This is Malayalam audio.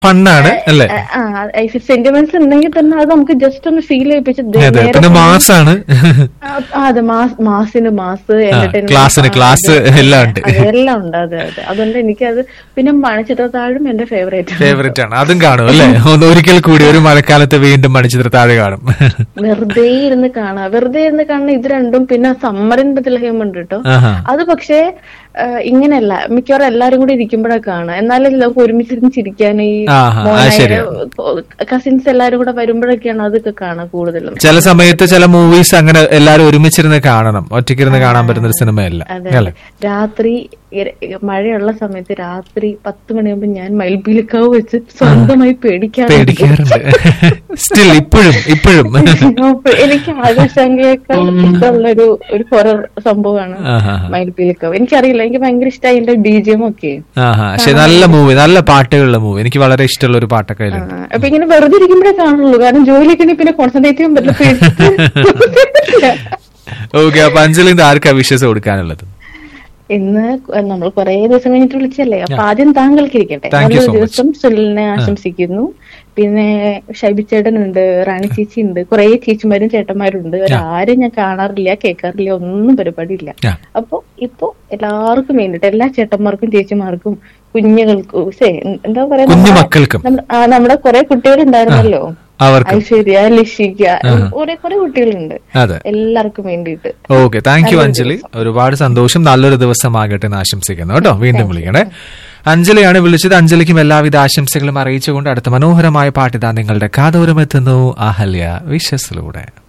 ഫണ്ണാണ് അല്ലേ സെന്റിമെന്റ്സ് ഉണ്ടെങ്കിൽ തന്നെ അത് നമുക്ക് ജസ്റ്റ് ഒന്ന് ഫീൽ ചെയ്യിപ്പിച്ച് ദേ- അതെ നേരെ പിന്നെ മാസാണ് ആ, ആ, അതെ മാസ് മാസിന് മാസ് entertainment ക്ലാസ്സിന് ആ, ക്ലാസ് അതെ, എല്ലാം ഉണ്ട് അതെ, എല്ലാം ഉണ്ട് അതെ അതെ അതുകൊണ്ട് എനിക്കത് പിന്നെ മണിച്ചിത്രത്താഴും എന്റെ ഫേവറേറ്റ് ഫേവറേറ്റ് ആണ് അതും കാണും അല്ലേ ഒന്ന് ഒരിക്കൽ കൂടി ഒരു മഴക്കാലത്ത് വീണ്ടും മണിച്ചിത്രത്താഴ് കാണും വെറുതെ ഇരുന്ന് കാണാം വെറുതെ ഇരുന്ന് കാണുന്ന ഇത് രണ്ടും പിന്നെ സമ്മറിൻ ബദലഹം ഉണ്ട് കേട്ടോ ആഹാ. അത് പക്ഷേ ആ, ഇങ്ങനെയല്ല മിക്കവാറും എല്ലാരും കൂടി ഇരിക്കുമ്പോഴാണ് കാണുക എന്നാലും നമുക്ക് ഒരുമിച്ചിരുന്ന് ചിരിക്കാൻ ഈ ആഹാ, അത് ശരിയാ. കസിൻസ് എല്ലാരും കൂടെ വരുമ്പോഴൊക്കെയാണ് അതൊക്കെ കാണാൻ കൂടുതലും ചില സമയത്ത് ചില മൂവീസ് അങ്ങനെ എല്ലാരും ഒരുമിച്ചിരുന്ന് കാണണം ഒറ്റയ്ക്കിരുന്ന് കാണാൻ പറ്റുന്ന ഒരു സിനിമയല്ല അതെ അല്ലേ രാത്രി ഇര- മഴയുള്ള സമയത്ത് രാത്രി പത്ത് മണിയാകുമ്പോ ഞാൻ മയിൽപ്പീലിക്കാവ് വെച്ച് സ്വന്തമായി പേടിക്കാറുണ്ട് പേടിക്കാറുണ്ട് സ്റ്റിൽ ഇപ്പോഴും ഇപ്പോഴും അപ്പൊ എനിക്ക് ആകാശാംഗയേക്കാൾ ഇഷ്ടമുള്ളൊരു ഒരു ഹൊറർ സംഭവമാണ് ആഹാ. മയിൽപ്പീലിക്കാവ് എനിക്കറിയില്ല എനിക്ക് ഭയങ്കര ഇഷ്ടമായി എന്റെ ബി ജി എം ഒക്കെ ആഹാ പക്ഷെ നല്ല മൂവി നല്ല പാട്ടുകളുള്ള മൂവി എനിക്ക് വളരെ ഇഷ്ടമുള്ള ഒരു പാട്ടൊക്കെ അതിലുണ്ട് ആ, അപ്പൊ ഇങ്ങനെ വെറുതെ ഇരിക്കുമ്പോഴേ കാണുള്ളൂ കാരണം ജോലിയൊക്കെ ഉണ്ടെങ്കിൽ പിന്നെ കോൺസെൻട്രേറ്റ് ചെയ്യാൻ പറ്റില്ല ഓക്കെ അപ്പൊ അഞ്ജലിന്റെ ആർക്കാ വിശ്വസം കൊടുക്കാനുള്ളത് ഇന്ന് നമ്മൾ കുറെ ദിവസം കഴിഞ്ഞിട്ട് വിളിച്ചല്ലേ അപ്പൊ ആദ്യം താങ്കൾക്ക് ഇരിക്കട്ടെ Thank you നല്ലൊരു so much. ദിവസം സുനിലിനെ ആശംസിക്കുന്നു പിന്നെ ഷൈബി ചേട്ടനുണ്ട് റാണി ചേച്ചി ഉണ്ട് കുറെ ചേച്ചിമാരും ചേട്ടന്മാരും ഉണ്ട് ആരും ഞാൻ കാണാറില്ല കേൾക്കാറില്ല ഒന്നും പരിപാടിയില്ല Yeah. അപ്പൊ ഇപ്പൊ എല്ലാവർക്കും വേണ്ടിട്ട് എല്ലാ ചേട്ടന്മാർക്കും ചേച്ചിമാർക്കും കുഞ്ഞുങ്ങൾക്കും ശ്ശേ, എന്താ പറയാ കുഞ്ഞു നമ്മുടെ- മക്കൾക്കും. നമ്മുടെ- ആ, നമ്മുടെ കുറെ കുട്ടികളുണ്ടായിരുന്നല്ലോ അവർക്ക് ഐശ്വര്യ ലിഷിക കുറെ കുറെ കുട്ടികളുണ്ട് അതെ എല്ലാവർക്കും വേണ്ടിയിട്ട് ഓക്കെ താങ്ക് യു അഞ്ജലി ഒരുപാട് സന്തോഷം നല്ലൊരു ദിവസമാകട്ടെ എന്ന് ആശംസിക്കുന്നു കേട്ടോ വീണ്ടും വിളിക്കണേ അഞ്ജലിയാണ് വിളിച്ചത് അഞ്ജലിക്കും എല്ലാവിധ ആശംസകളും അറിയിച്ചുകൊണ്ട് അടുത്ത മനോഹരമായ പാട്ടിതാ നിങ്ങളുടെ കാതോരം എത്തുന്നു അഹല്യ വിശ്വസിലൂടെ